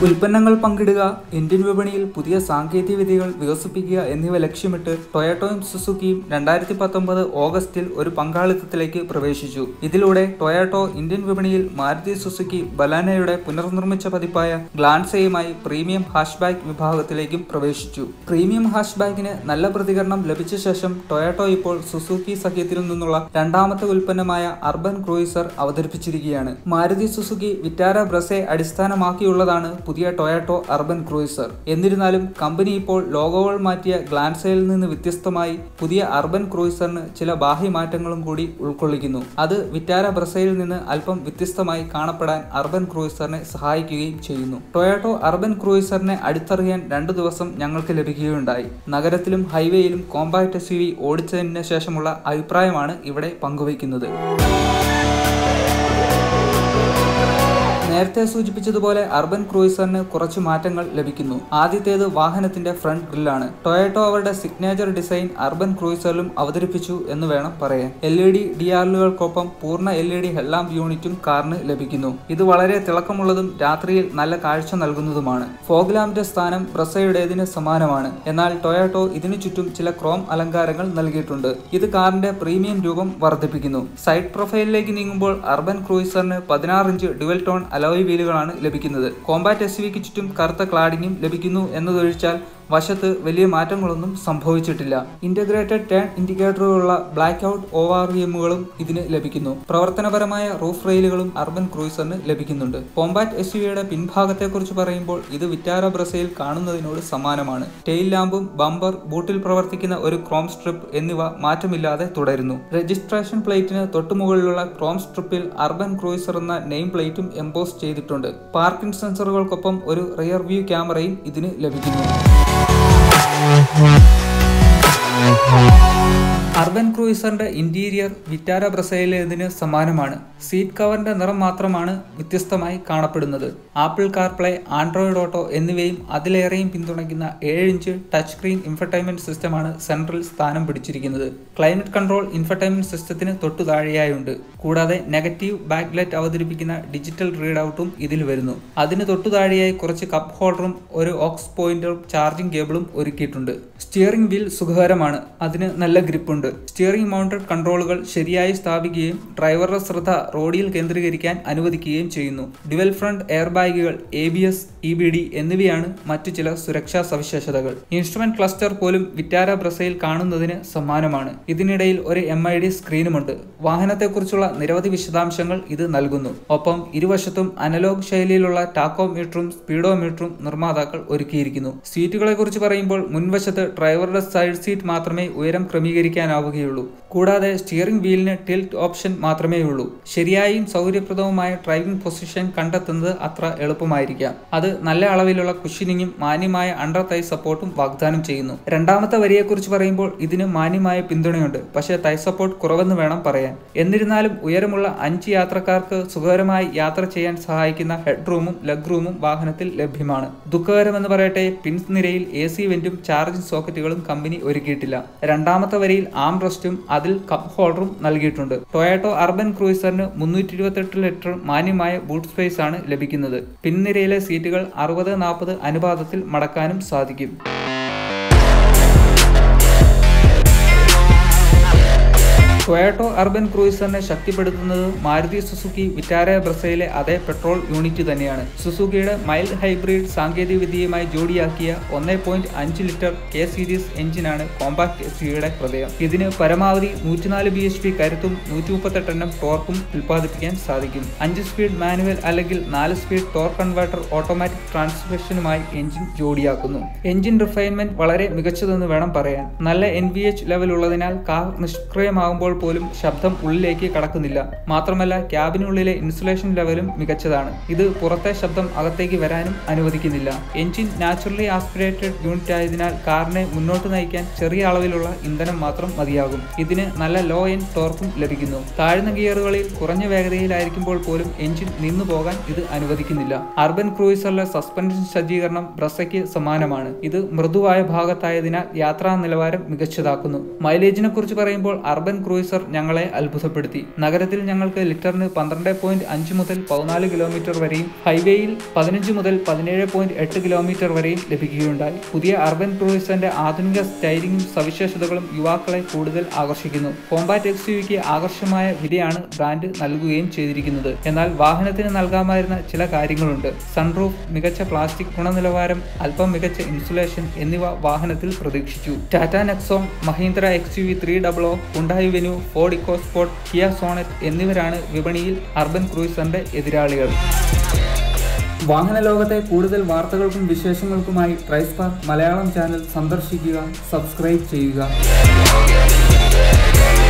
ഉൽപ്പന്നങ്ങൾ പങ്കിടുക ഇന്ത്യൻ വിപണിയിൽ പുതിയ സാങ്കേതിക വിദ്യകൾ വികസിപ്പിക്കുക എന്നിവ ലക്ഷ്യമിട്ട് ടൊയോട്ടോയും സുസുക്കിയും രണ്ടായിരത്തി പത്തൊമ്പത് ഓഗസ്റ്റിൽ ഒരു പങ്കാളിത്തത്തിലേക്ക് പ്രവേശിച്ചു ഇതിലൂടെ ടൊയോട്ടോ ഇന്ത്യൻ വിപണിയിൽ മാരുതി സുസുക്കി ബലാനയുടെ പുനർനിർമ്മിച്ച പതിപ്പായ ഗ്ലാൻസയുമായി പ്രീമിയം ഹാഷ്ബാക്ക് വിഭാഗത്തിലേക്കും പ്രവേശിച്ചു പ്രീമിയം ഹാഷ്ബാക്കിന് നല്ല പ്രതികരണം ലഭിച്ച ശേഷം ടൊയോട്ടോ ഇപ്പോൾ സുസുക്കി സഖ്യത്തിൽ നിന്നുള്ള രണ്ടാമത്തെ ഉൽപ്പന്നമായ അർബൻ ക്രൂയിസർ അവതരിപ്പിച്ചിരിക്കുകയാണ് മാരുതി സുസുക്കി വിറ്റാര ബ്രസെ അടിസ്ഥാനമാക്കിയുള്ളതാണ് പുതിയ ടൊയോട്ടോ അർബൻ ക്രൂയിസർ എന്നിരുന്നാലും കമ്പനി ഇപ്പോൾ ലോഗോകൾ മാറ്റിയ ഗ്ലാൻസയിൽ നിന്ന് വ്യത്യസ്തമായി പുതിയ അർബൻ ക്രൂയിസറിന് ചില ബാഹ്യമാറ്റങ്ങളും കൂടി ഉൾക്കൊള്ളിക്കുന്നു അത് വിറ്റാര ബ്രസയിൽ നിന്ന് അല്പം വ്യത്യസ്തമായി കാണപ്പെടാൻ അർബൻ ക്രൂയിസറിനെ സഹായിക്കുകയും ചെയ്യുന്നു ടൊയോട്ടോ അർബൻ ക്രൂയിസറിനെ അടുത്തറിയാൻ രണ്ടു ദിവസം ഞങ്ങൾക്ക് ലഭിക്കുകയുണ്ടായി നഗരത്തിലും ഹൈവേയിലും കോമ്പാക്ട് എസ് യു വി ഓടിച്ചതിന് ശേഷമുള്ള അഭിപ്രായമാണ് ഇവിടെ പങ്കുവയ്ക്കുന്നത് നേരത്തെ സൂചിപ്പിച്ചതുപോലെ അർബൻ ക്രൂയിസറിന് കുറച്ച് മാറ്റങ്ങൾ ലഭിക്കുന്നു ആദ്യത്തേത് വാഹനത്തിന്റെ ഫ്രണ്ട് ഗ്രില്ലാണ് ടൊയോട്ടോ അവരുടെ സിഗ്നേച്ചർ ഡിസൈൻ അർബൻ ക്രൂയിസറിലും അവതരിപ്പിച്ചു എന്ന് വേണം പറയാൻ എൽ ഇ ഡി ഡി ആറുകൾക്കൊപ്പം പൂർണ്ണ എൽ ഇ ഡി ഹെഡ്ലാമ്പ് യൂണിറ്റും കാറിന് ലഭിക്കുന്നു ഇത് വളരെ തിളക്കമുള്ളതും രാത്രിയിൽ നല്ല കാഴ്ച നൽകുന്നതുമാണ് ഫോഗ് ലാമ്പിന്റെ സ്ഥാനം ബ്രസയുടേതിന് സമാനമാണ് എന്നാൽ ടൊയോട്ടോ ഇതിനു ചുറ്റും ചില ക്രോം അലങ്കാരങ്ങൾ നൽകിയിട്ടുണ്ട് ഇത് കാറിന്റെ പ്രീമിയം രൂപം വർദ്ധിപ്പിക്കുന്നു സൈഡ് പ്രൊഫൈലിലേക്ക് നീങ്ങുമ്പോൾ അർബൻ ക്രൂയിസറിന് പതിനാറ് ഇഞ്ച് ഡുവൽ ടോൺ അലോയ് വീലുകളാണ് ലഭിക്കുന്നത് കോമ്പാറ്റ് എസ് വിക്ക് ചുറ്റും കറുത്ത ക്ലാഡിങ്ങും ലഭിക്കുന്നു എന്നതൊഴിച്ചാൽ വശത്ത് വലിയ മാറ്റങ്ങളൊന്നും സംഭവിച്ചിട്ടില്ല ഇന്റഗ്രേറ്റഡ് ടേൺ ഇൻഡിക്കേറ്ററുകളുള്ള black out O R V എമ്മുകളും ഇതിന് ലഭിക്കുന്നു പ്രവർത്തനപരമായ റൂഫ് റെയിലുകളും അർബൻ ക്രൂയിസറിന് ലഭിക്കുന്നുണ്ട് കോമ്പാറ്റ് എസ് യുയുടെ പിൻഭാഗത്തെക്കുറിച്ച് പറയുമ്പോൾ ഇത് വിറ്റാര ബ്രസയിൽ കാണുന്നതിനോട് സമാനമാണ് ടെയിൽ ലാമ്പും ബമ്പർ ബൂട്ടിൽ പ്രവർത്തിക്കുന്ന ഒരു ക്രോം സ്ട്രിപ്പ് എന്നിവ മാറ്റമില്ലാതെ തുടരുന്നു രജിസ്ട്രേഷൻ പ്ലേറ്റിന് തൊട്ടുമുകളിലുള്ള ക്രോം സ്ട്രിപ്പിൽ അർബൻ ക്രൂയിസർ എന്ന നെയിം പ്ലേറ്റും എംബോസ് ചെയ്തിട്ടുണ്ട് പാർക്കിംഗ് സെൻസറുകൾക്കൊപ്പം ഒരു റിയർ വ്യൂ ക്യാമറയും ഇതിന് ലഭിക്കുന്നു അർബൻ ക്രൂയിസറിന്റെ ഇന്റീരിയർ വിറ്റാര ബ്രസയിലേതിന് സമാനമാണ് സീറ്റ് കവറിന്റെ നിറം മാത്രമാണ് വ്യത്യസ്തമായി കാണപ്പെടുന്നത് ആപ്പിൾ കാർപ്ലേ ആൻഡ്രോയിഡ് ഓട്ടോ എന്നിവയും അതിലേറെയും പിന്തുണയ്ക്കുന്ന ഏഴ് ഇഞ്ച് ടച്ച് സ്ക്രീൻ ഇൻഫർടൈൻമെന്റ് സിസ്റ്റമാണ് സെൻട്രൽ സ്ഥാനം പിടിച്ചിരിക്കുന്നത് ക്ലൈമറ്റ് കൺട്രോൾ ഇൻഫർടൈൻമെന്റ് സിസ്റ്റത്തിന് തൊട്ടു താഴെയായുണ്ട് കൂടാതെ നെഗറ്റീവ് ബാക്ക്ലൈറ്റ് അവതരിപ്പിക്കുന്ന ഡിജിറ്റൽ റീഡ് ഔട്ടും ഇതിൽ വരുന്നു അതിന് തൊട്ടു താഴെയായി കുറച്ച് കപ്പ് ഹോൾഡറും ഒരു ഓക്സ് പോയിന്ററും ചാർജിംഗ് കേബിളും ഒരുക്കിയിട്ടുണ്ട് സ്റ്റിയറിംഗ് വീൽ സുഖകരമാണ് അതിന് നല്ല ഗ്രിപ്പുണ്ട് സ്റ്റിയറിംഗ് മൗണ്ടഡ് കൺട്രോളുകൾ ശരിയായി സ്ഥാപിക്കുകയും ഡ്രൈവറുടെ ശ്രദ്ധ റോഡിൽ കേന്ദ്രീകരിക്കാൻ അനുവദിക്കുകയും ചെയ്യുന്നു ഡുവൽ ഫ്രണ്ട് എയർ ബാഗുകൾ A B S E B D എന്നിവയാണ് മറ്റു ചില സുരക്ഷാ സവിശേഷതകൾ ഇൻസ്ട്രുമെന്റ് ക്ലസ്റ്റർ പോലും വിറ്റാര ബ്രസയിൽ കാണുന്നതിന് സമാനമാണ് ഇതിനിടയിൽ ഒരു എം ഐ ഡി സ്ക്രീനുമുണ്ട് വാഹനത്തെക്കുറിച്ചുള്ള നിരവധി വിശദാംശങ്ങൾ ഇത് നൽകുന്നു ഒപ്പം ഇരുവശത്തും അനലോഗ് ശൈലിയിലുള്ള ടാക്കോമീറ്ററും സ്പീഡോമീറ്ററും നിർമ്മാതാക്കൾ ഒരുക്കിയിരിക്കുന്നു സീറ്റുകളെ കുറിച്ച് പറയുമ്പോൾ മുൻവശത്ത് ഡ്രൈവറുടെ സൈഡ് സീറ്റ് മാത്രമേ ഉയരം ക്രമീകരിക്കാനാവുകയുള്ളൂ കൂടാതെ സ്റ്റിയറിംഗ് വീലിന് ടിൽറ്റ് ഓപ്ഷൻ മാത്രമേ ഉള്ളൂ ശരിയായും സൗകര്യപ്രദവുമായ ഡ്രൈവിംഗ് പൊസിഷൻ കണ്ടെത്തുന്നത് അത്ര എളുപ്പമായിരിക്കാം അത് നല്ല അളവിലുള്ള കുഷനിങ്ങും മാന്യമായ അണ്ടർ തൈ സപ്പോർട്ടും വാഗ്ദാനം ചെയ്യുന്നു രണ്ടാമത്തെ വരിയെക്കുറിച്ച് പറയുമ്പോൾ ഇതിന് മാന്യമായ പിന്തുണയുണ്ട് പക്ഷേ തൈ സപ്പോർട്ട് കുറവെന്ന് വേണം പറയാൻ എന്നിരുന്നാലും ഉയരമുള്ള അഞ്ച് യാത്രക്കാർക്ക് സുഖകരമായി യാത്ര ചെയ്യാൻ സഹായിക്കുന്ന ഹെഡ് റൂമും ലെഗ് റൂമും വാഹനത്തിൽ ലഭ്യമാണ് ദുഃഖകരമെന്ന് പറയട്ടെ പിൻസ് നിരയിൽ എ സി വെന്റും ചാർജിംഗ് സോക്കറ്റുകളും കമ്പനി ഒരുക്കിയിട്ടില്ല രണ്ടാമത്തെ വരിയിൽ ആം റെസ്റ്റും അതിൽ കപ്പ് ഹോൾഡറും നൽകിയിട്ടുണ്ട് ടൊയാറ്റോ അർബൻ ക്രൂയിസറിന് മുന്നൂറ്റി ഇരുപത്തെട്ട് ലിറ്റർ മാന്യമായ ബൂട്ട് സ്പേസ് ആണ് ലഭിക്കുന്നത് പിൻനിരയിലെ സീറ്റുകൾ അറുപത് നാൽപ്പത് അനുപാതത്തിൽ മടക്കാനും സാധിക്കും ടൊയാറ്റോ അർബൻ ക്രൂയിസറിനെ ശക്തിപ്പെടുത്തുന്നത് മാരുതി സുസുക്കി വിറ്റാര ബ്രസയിലെ അതേ പെട്രോൾ യൂണിറ്റ് തന്നെയാണ് സുസുക്കിയുടെ മൈൽഡ് ഹൈബ്രിഡ് സാങ്കേതികവിദ്യയുമായി ജോഡിയാക്കിയ ഒന്നേ പോയിന്റ് അഞ്ച് ലിറ്റർ കെ സീരീസ് എഞ്ചിനാണ് കോമ്പാക്ട് എസ് യുടെ ഹൃദയം ഇതിന് പരമാവധി നൂറ്റിനാല് ബി എച്ച് പി കരുത്തും നൂറ്റി മുപ്പത്തെട്ട് എണ്ണം ടോർക്കും ഉൽപ്പാദിപ്പിക്കാൻ സാധിക്കും അഞ്ച് സ്പീഡ് മാനുവൽ അല്ലെങ്കിൽ നാല് സ്പീഡ് ടോർക്ക് കൺവേർട്ടർ ഓട്ടോമാറ്റിക് ട്രാൻസ്മിഷനുമായി എഞ്ചിൻ ജോഡിയാക്കുന്നു എഞ്ചിൻ റിഫൈൻമെന്റ് വളരെ മികച്ചതെന്ന് വേണം പറയാൻ നല്ല എൻ വി എച്ച് ലെവൽ ഉള്ളതിനാൽ കാർ നിഷ്ക്രിയമാകുമ്പോൾ പോലും ശബ്ദം ഉള്ളിലേക്ക് കടക്കുന്നില്ല മാത്രമല്ല ക്യാബിനുള്ളിലെ ഇൻസുലേഷൻ ലെവലും മികച്ചതാണ് ഇത് പുറത്തെ ശബ്ദം അകത്തേക്ക് വരാനും അനുവദിക്കുന്നില്ല എഞ്ചിൻ നാച്ചുറലി ആസ്പിറേറ്റഡ് യൂണിറ്റ് ആയതിനാൽ കാറിനെ മുന്നോട്ട് നയിക്കാൻ ചെറിയ അളവിലുള്ള ഇന്ധനം മാത്രം മതിയാകും ഇതിന് നല്ല ലോ എൻ ടോർക്കും ലഭിക്കുന്നു താഴ്ന്ന ഗിയറുകളിൽ കുറഞ്ഞ വേഗതയിലായിരിക്കുമ്പോൾ പോലും എഞ്ചിൻ നിന്നു പോകാൻ ഇത് അനുവദിക്കുന്നില്ല അർബൻ ക്രൂയിസറിലെ സസ്പെൻഷൻ സജ്ജീകരണം ബ്രസയ്ക്ക് സമാനമാണ് ഇത് മൃദുവായ ഭാഗത്തായതിനാൽ യാത്രാ നിലവാരം മികച്ചതാക്കുന്നു മൈലേജിനെ കുറിച്ച് പറയുമ്പോൾ അർബൻ ക്രൂയിസർ ക്രൂയിസർ ഞങ്ങളെ അത്ഭുതപ്പെടുത്തി നഗരത്തിൽ ഞങ്ങൾക്ക് ലിറ്ററിന് പന്ത്രണ്ട് പോയിന്റ് അഞ്ച് മുതൽ പതിനാല് കിലോമീറ്റർ വരെയും ഹൈവേയിൽ പതിനഞ്ച് മുതൽ പതിനേഴ് പോയിന്റ് എട്ട് കിലോമീറ്റർ വരെയും ലഭിക്കുകയുണ്ടായി പുതിയ അർബൻ ക്രൂയിസറിന്റെ ആധുനിക സ്റ്റൈലിംഗും സവിശേഷതകളും യുവാക്കളെ കൂടുതൽ ആകർഷിക്കുന്നു കോമ്പാറ്റ് എക്സ് യുവിക്ക് ആകർഷമായ വിലയാണ് ബ്രാൻഡ് നൽകുകയും ചെയ്തിരിക്കുന്നത് എന്നാൽ വാഹനത്തിന് നൽകാമായിരുന്ന ചില കാര്യങ്ങളുണ്ട് സൺറൂഫ് മികച്ച പ്ലാസ്റ്റിക് ഗുണനിലവാരം അല്പം മികച്ച ഇൻസുലേഷൻ എന്നിവ വാഹനത്തിൽ പ്രതീക്ഷിച്ചു Tata Nexon Mahindra X U V three double O ഉണ്ടായി Venue Ford EcoSport Kia Sonet എന്നിവരാണ് വിപണിയിൽ അർബൻ ക്രൂയിസറിന്റെ എതിരാളികൾ വാഹന ലോകത്തെ കൂടുതൽ വാർത്തകൾക്കും വിശേഷങ്ങൾക്കുമായി ട്രൈസ്പാർക്ക് മലയാളം ചാനൽ സന്ദർശിക്കുക സബ്സ്ക്രൈബ് ചെയ്യുക